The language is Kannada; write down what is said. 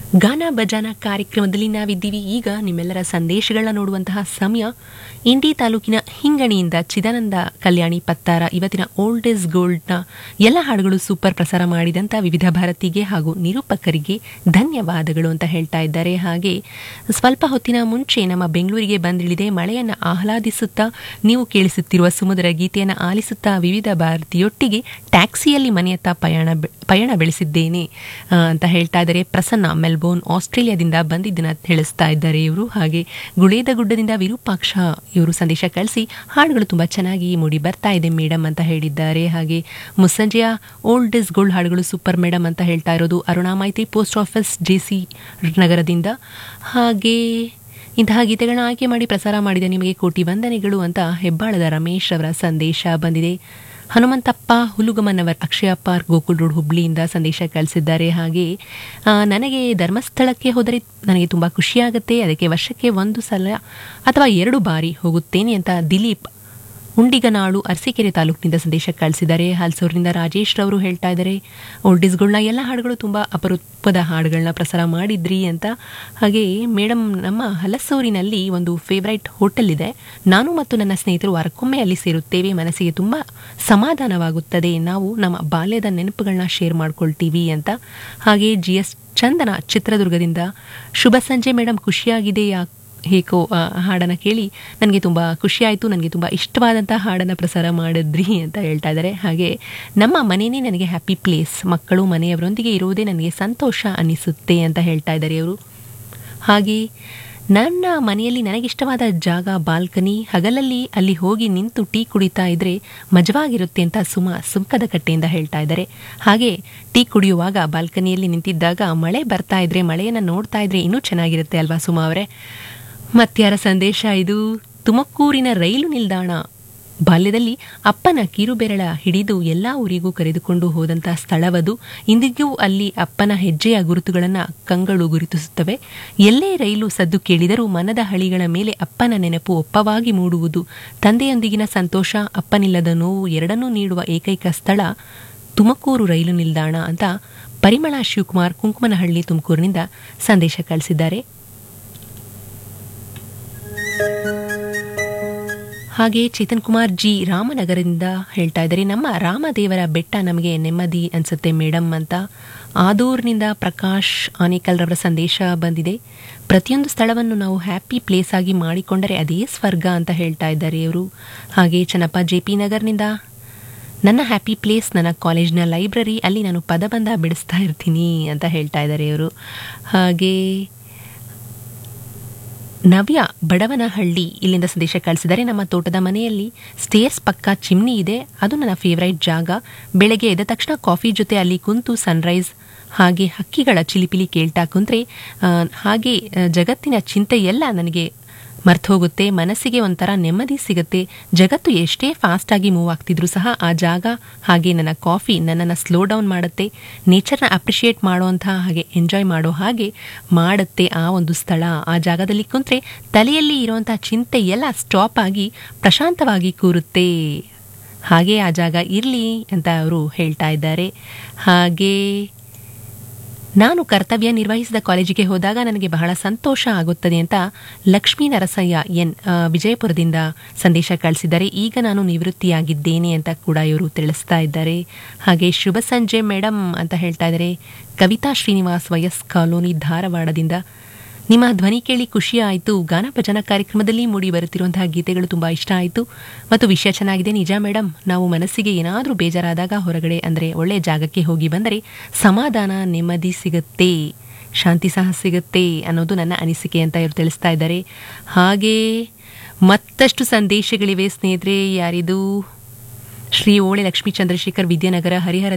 ಗಾನ ಭಜಾನ ಕಾರ್ಯಕ್ರಮದಲ್ಲಿ ನಾವಿದ್ದೀವಿ ಈಗ ನಿಮ್ಮೆಲ್ಲರ ಸಂದೇಶಗಳನ್ನ ನೋಡುವಂತಹ ಸಮಯ ಇಂಡಿ ತಾಲೂಕಿನ ಹಿಂಗಣಿಯಿಂದ ಚಿದಾನಂದ ಕಲ್ಯಾಣಿ ಪತ್ತಾರ ಇವತ್ತಿನ ಓಲ್ಡ್ ಇಸ್ ಗೋಲ್ಡ್ನ ಎಲ್ಲ ಹಾಡುಗಳು ಸೂಪರ್ ಪ್ರಸಾರ ಮಾಡಿದಂಥ ವಿವಿಧ ಭಾರತಿಗೆ ಹಾಗೂ ನಿರೂಪಕರಿಗೆ ಧನ್ಯವಾದಗಳು ಅಂತ ಹೇಳ್ತಾ ಇದ್ದಾರೆ ಹಾಗೆ ಸ್ವಲ್ಪ ಹೊತ್ತಿನ ಮುಂಚೆ ನಮ್ಮ ಬೆಂಗಳೂರಿಗೆ ಬಂದಿಳಿದೆ ಮಳೆಯನ್ನು ಆಹ್ಲಾದಿಸುತ್ತಾ ನೀವು ಕೇಳಿಸುತ್ತಿರುವ ಸುಮಧುರ ಗೀತೆಯನ್ನು ಆಲಿಸುತ್ತಾ ವಿವಿಧ ಭಾರತಿಯೊಟ್ಟಿಗೆ ಟ್ಯಾಕ್ಸಿಯಲ್ಲಿ ಮನೆಯತ್ತ ಪಯಣ ಬೆ- ಪಯಣ ಬೆಳೆಸಿದ್ದೇನೆ ಆ, ಅಂತ ಹೇಳ್ತಾ ಇದ್ದಾರೆ ಪ್ರಸನ್ನ ಮೆಲ್ಬೋರ್ನ್ ಆಸ್ಟ್ರೇಲಿಯಾದಿಂದ ಬಂದಿದ್ದನ್ನ ತಿಳಿಸ್ತಾ ಇದ್ದಾರೆ ಇವರು ಹಾಗೆ ಗುಳೇದ ಗುಡ್ಡದಿಂದ ವಿರೂಪಾಕ್ಷ ಇವರು ಸಂದೇಶ ಕಳಿಸಿ ಹಾಡುಗಳು ತುಂಬ ಚೆನ್ನಾಗಿ ಮೂಡಿ ಬರ್ತಾ ಇದೆ ಮೇಡಮ್ ಅಂತ ಹೇಳಿದ್ದಾರೆ ಹಾಗೆ ಮುಸ್ಸಂಜೆಯ ಓಲ್ಡ್ ಇಸ್ ಗೋಲ್ಡ್ ಹಾಡುಗಳು ಸೂಪರ್ ಮೇಡಮ್ ಅಂತ ಹೇಳ್ತಾ ಇರೋದು ಅರುಣಾ ಮೈತ್ರಿ ಪೋಸ್ಟ್ ಆಫೀಸ್ ಜೆ ಸಿ ನಗರದಿಂದ ಹಾಗೆ ಇಂತಹ ಗೀತೆಗಳನ್ನ ಆಯ್ಕೆ ಮಾಡಿ ಪ್ರಸಾರ ಮಾಡಿದ ನಿಮಗೆ ಕೋಟಿ ವಂದನೆಗಳು ಅಂತ ಹೆಬ್ಬಾಳದ ರಮೇಶ್ ಅವರ ಸಂದೇಶ ಬಂದಿದೆ ಹನುಮಂತಪ್ಪ ಹುಲುಗಮನವರ್ ಅಕ್ಷಯ ಪಾರ್ಕ್ ಗೋಕುಲ್ ರೋಡ್ ಹುಬ್ಳಿಯಿಂದ ಸಂದೇಶ ಕಳಿಸಿದ್ದಾರೆ ಹಾಗೆ ಆ, ನನಗೆ ಧರ್ಮಸ್ಥಳಕ್ಕೆ ಹೋದರೆ ನನಗೆ ತುಂಬ ಖುಷಿಯಾಗುತ್ತೆ ಅದಕ್ಕೆ ವರ್ಷಕ್ಕೆ ಒಂದು ಸಲ ಅಥವಾ ಎರಡು ಬಾರಿ ಹೋಗುತ್ತೇನೆ ಅಂತ ದಿಲೀಪ್ ಉಂಡಿಗನಾಳು ಅರಸೀಕೆರೆ ತಾಲೂಕಿನಿಂದ ಸಂದೇಶ ಕಳಿಸಿದ್ದಾರೆ ಹಲ್ಸೂರಿನಿಂದ ರಾಜೇಶ್ ರವರು ಹೇಳ್ತಾ ಇದ್ದಾರೆ ಓಲ್ಡಿಸ್ಗಳನ್ನ ಎಲ್ಲ ಹಾಡುಗಳು ತುಂಬ ಅಪರೂಪದ ಹಾಡುಗಳನ್ನ ಪ್ರಸಾರ ಮಾಡಿದ್ರಿ ಅಂತ ಹಾಗೆ ಮೇಡಮ್ ನಮ್ಮ ಹಲಸೂರಿನಲ್ಲಿ ಒಂದು ಫೇವ್ರೈಟ್ ಹೋಟೆಲ್ ಇದೆ ನಾನು ಮತ್ತು ನನ್ನ ಸ್ನೇಹಿತರು ವಾರಕ್ಕೊಮ್ಮೆ ಅಲ್ಲಿ ಸೇರುತ್ತೇವೆ ಮನಸ್ಸಿಗೆ ತುಂಬ ಸಮಾಧಾನವಾಗುತ್ತದೆ ನಾವು ನಮ್ಮ ಬಾಲ್ಯದ ನೆನಪುಗಳನ್ನ ಶೇರ್ ಮಾಡ್ಕೊಳ್ತೀವಿ ಅಂತ ಹಾಗೆ ಜಿ ಎಸ್ ಚಂದನ ಚಿತ್ರದುರ್ಗದಿಂದ ಶುಭ ಸಂಜೆ ಮೇಡಮ್ ಖುಷಿಯಾಗಿದೆ ಯಾಕೆ ಹೇಗೋ ಆ ಹಾಡನ್ನು ಕೇಳಿ ನನಗೆ ತುಂಬ ಖುಷಿಯಾಯಿತು ನನಗೆ ತುಂಬ ಇಷ್ಟವಾದಂಥ ಹಾಡನ್ನು ಪ್ರಸಾರ ಮಾಡಿದ್ರಿ ಅಂತ ಹೇಳ್ತಾ ಇದ್ದಾರೆ ಹಾಗೆ ನಮ್ಮ ಮನೆಯೇ ನನಗೆ ಹ್ಯಾಪಿ ಪ್ಲೇಸ್ ಮಕ್ಕಳು ಮನೆಯವರೊಂದಿಗೆ ಇರುವುದೇ ನನಗೆ ಸಂತೋಷ ಅನ್ನಿಸುತ್ತೆ ಅಂತ ಹೇಳ್ತಾ ಇದ್ದಾರೆ ಅವರು ಹಾಗೆ ನನ್ನ ಮನೆಯಲ್ಲಿ ನನಗಿಷ್ಟವಾದ ಜಾಗ ಬಾಲ್ಕನಿ ಹಗಲಲ್ಲಿ ಅಲ್ಲಿ ಹೋಗಿ ನಿಂತು ಟೀ ಕುಡಿತಾ ಇದ್ರೆ ಮಜವಾಗಿರುತ್ತೆ ಅಂತ ಸುಮ ಸುಂಕದ ಕಟ್ಟೆಯಿಂದ ಹೇಳ್ತಾ ಇದ್ದಾರೆ ಹಾಗೆ ಟೀ ಕುಡಿಯುವಾಗ ಬಾಲ್ಕನಿಯಲ್ಲಿ ನಿಂತಿದ್ದಾಗ ಮಳೆ ಬರ್ತಾ ಇದ್ರೆ ಮಳೆಯನ್ನು ನೋಡ್ತಾ ಇದ್ರೆ ಇನ್ನೂ ಚೆನ್ನಾಗಿರುತ್ತೆ ಅಲ್ವಾ ಸುಮಾ ಅವರೇ ಮತ್ಯಾರ ಸಂದೇಶ ಇದು ತುಮಕೂರಿನ ರೈಲು ನಿಲ್ದಾಣ ಬಾಲ್ಯದಲ್ಲಿ ಅಪ್ಪನ ಕಿರುಬೆರಳ ಹಿಡಿದು ಎಲ್ಲ ಊರಿಗೂ ಕರೆದುಕೊಂಡು ಹೋದಂಥ ಸ್ಥಳವದು ಇಂದಿಗೂ ಅಲ್ಲಿ ಅಪ್ಪನ ಹೆಜ್ಜೆಯ ಗುರುತುಗಳನ್ನು ಕಂಗಳು ಗುರುತಿಸುತ್ತವೆ ಎಲ್ಲೇ ರೈಲು ಸದ್ದು ಕೇಳಿದರೂ ಮನದ ಹಳಿಗಳ ಮೇಲೆ ಅಪ್ಪನ ನೆನಪು ಒಪ್ಪವಾಗಿ ಮೂಡುವುದು ತಂದೆಯೊಂದಿಗಿನ ಸಂತೋಷ ಅಪ್ಪನಿಲ್ಲದ ನೋವು ಎರಡನ್ನೂ ನೀಡುವ ಏಕೈಕ ಸ್ಥಳ ತುಮಕೂರು ರೈಲು ನಿಲ್ದಾಣ ಅಂತ ಪರಿಮಳ ಶಿವಕುಮಾರ್ ಕುಂಕುಮನಹಳ್ಳಿ ತುಮಕೂರಿನಿಂದ ಸಂದೇಶ ಕಳಿಸಿದ್ದಾರೆ ಹಾಗೆ ಚೇತನ್ ಕುಮಾರ್ ಜಿ ರಾಮನಗರದಿಂದ ಹೇಳ್ತಾ ಇದ್ದಾರೆ ನಮ್ಮ ರಾಮದೇವರ ಬೆಟ್ಟ ನಮಗೆ ನೆಮ್ಮದಿ ಅನ್ಸುತ್ತೆ ಮೇಡಮ್ ಅಂತ ಆದೂರ್ನಿಂದ ಪ್ರಕಾಶ್ ಆನೇಕಲ್ ರವರ ಸಂದೇಶ ಬಂದಿದೆ ಪ್ರತಿಯೊಂದು ಸ್ಥಳವನ್ನು ನಾವು ಹ್ಯಾಪಿ ಪ್ಲೇಸ್ ಆಗಿ ಮಾಡಿಕೊಂಡರೆ ಅದೇ ಸ್ವರ್ಗ ಅಂತ ಹೇಳ್ತಾ ಇದ್ದಾರೆ ಇವರು ಹಾಗೆ ಚನ್ನಪ್ಪ ಜೆ ಪಿ ನಗರ್ನಿಂದ ನನ್ನ ಹ್ಯಾಪಿ ಪ್ಲೇಸ್ ನನ್ನ ಕಾಲೇಜ್ನ ಲೈಬ್ರರಿ ಅಲ್ಲಿ ನಾನು ಪದಬಂಧ ಬಿಡಿಸ್ತಾ ಇರ್ತೀನಿ ಅಂತ ಹೇಳ್ತಾ ಇದ್ದಾರೆ ಇವರು ಹಾಗೆ ನವ್ಯ ಬಡವನಹಳ್ಳಿ ಇಲ್ಲಿಂದ ಸಂದೇಶ ಕಳಿಸಿದರೆ ನಮ್ಮ ತೋಟದ ಮನೆಯಲ್ಲಿ ಸ್ಟೇರ್ಸ್ ಪಕ್ಕ ಚಿಮ್ನಿ ಇದೆ ಅದು ನನ್ನ ಫೇವ್ರೈಟ್ ಜಾಗ ಬೆಳಗ್ಗೆ ಎದ್ದ ತಕ್ಷಣ ಕಾಫಿ ಜೊತೆ ಅಲ್ಲಿ ಕುಂತು ಸನ್ರೈಸ್ ಹಾಗೆ ಹಕ್ಕಿಗಳ ಚಿಲಿಪಿಲಿ ಕೇಳ್ತಾ ಕುಂತ್ರೆ ಆ, ಹಾಗೆ ಆ, ಜಗತ್ತಿನ ಚಿಂತೆ ಎಲ್ಲ ನನಗೆ ಮರ್ತು ಹೋಗುತ್ತೆ ಮನಸ್ಸಿಗೆ ಒಂಥರ ನೆಮ್ಮದಿ ಸಿಗುತ್ತೆ ಜಗತ್ತು ಎಷ್ಟೇ ಫಾಸ್ಟಾಗಿ ಮೂವ್ ಆಗ್ತಿದ್ರು ಸಹ ಆ ಜಾಗ ಹಾಗೆ ನನ್ನ ಕಾಫಿ ನನ್ನನ್ನು ಸ್ಲೋ ಡೌನ್ ಮಾಡುತ್ತೆ ನೇಚರ್ನ ಅಪ್ರಿಷಿಯೇಟ್ ಮಾಡುವಂಥ ಹಾಗೆ ಎಂಜಾಯ್ ಮಾಡೋ ಹಾಗೆ ಮಾಡುತ್ತೆ ಆ ಒಂದು ಸ್ಥಳ ಆ ಜಾಗದಲ್ಲಿ ಕುಂತ್ರೆ ತಲೆಯಲ್ಲಿ ಇರುವಂಥ ಚಿಂತೆ ಎಲ್ಲ ಸ್ಟಾಪ್ ಆಗಿ ಪ್ರಶಾಂತವಾಗಿ ಕೂರುತ್ತೆ ಹಾಗೆ ಆ ಜಾಗ ಇರಲಿ ಅಂತ ಅವರು ಹೇಳ್ತಾ ಇದ್ದಾರೆ ಹಾಗೆ ನಾನು ಕರ್ತವ್ಯ ನಿರ್ವಹಿಸಿದ ಕಾಲೇಜಿಗೆ ಹೋದಾಗ ನನಗೆ ಬಹಳ ಸಂತೋಷ ಆಗುತ್ತದೆ ಅಂತ ಲಕ್ಷ್ಮೀ ನರಸಯ್ಯ ಎನ್ ಆ, ವಿಜಯಪುರದಿಂದ ಸಂದೇಶ ಕಳಿಸಿದ್ದಾರೆ ಈಗ ನಾನು ನಿವೃತ್ತಿಯಾಗಿದ್ದೇನೆ ಅಂತ ಕೂಡ ಇವರು ತಿಳಿಸ್ತಾ ಇದ್ದಾರೆ ಹಾಗೆ ಶುಭ ಸಂಜೆ ಮೇಡಮ್ ಅಂತ ಹೇಳ್ತಾ ಇದ್ದಾರೆ ಕವಿತಾ ಶ್ರೀನಿವಾಸ್ ವಯಸ್ ಕಾಲೋನಿ ಧಾರವಾಡದಿಂದ ನಿಮ್ಮ ಧ್ವನಿ ಕೇಳಿ ಖುಷಿ ಆಯಿತು ಗಾನ ಭಜನ ಕಾರ್ಯಕ್ರಮದಲ್ಲಿ ಮೂಡಿ ಬರುತ್ತಿರುವಂತಹ ಗೀತೆಗಳು ತುಂಬ ಇಷ್ಟ ಆಯಿತು ಮತ್ತು ವಿಷಯ ಚೆನ್ನಾಗಿದೆ ನಿಜ ಮೇಡಮ್ ನಾವು ಮನಸ್ಸಿಗೆ ಏನಾದರೂ ಬೇಜಾರಾದಾಗ ಹೊರಗಡೆ ಅಂದರೆ ಒಳ್ಳೆಯ ಜಾಗಕ್ಕೆ ಹೋಗಿ ಬಂದರೆ ಸಮಾಧಾನ ನೆಮ್ಮದಿ ಸಿಗುತ್ತೆ ಶಾಂತಿ ಸಹ ಸಿಗುತ್ತೆ ಅನ್ನೋದು ನನ್ನ ಅನಿಸಿಕೆ ಅಂತ ಇವರು ತಿಳಿಸ್ತಾ ಇದ್ದಾರೆ ಹಾಗೆ ಮತ್ತಷ್ಟು ಸಂದೇಶಗಳಿವೆ ಸ್ನೇಹಿತರೆ ಯಾರಿದು ಶ್ರೀ ಓಳೆ ಲಕ್ಷ್ಮೀ ಚಂದ್ರಶೇಖರ್ ವಿದ್ಯಾನಗರ ಹರಿಹರ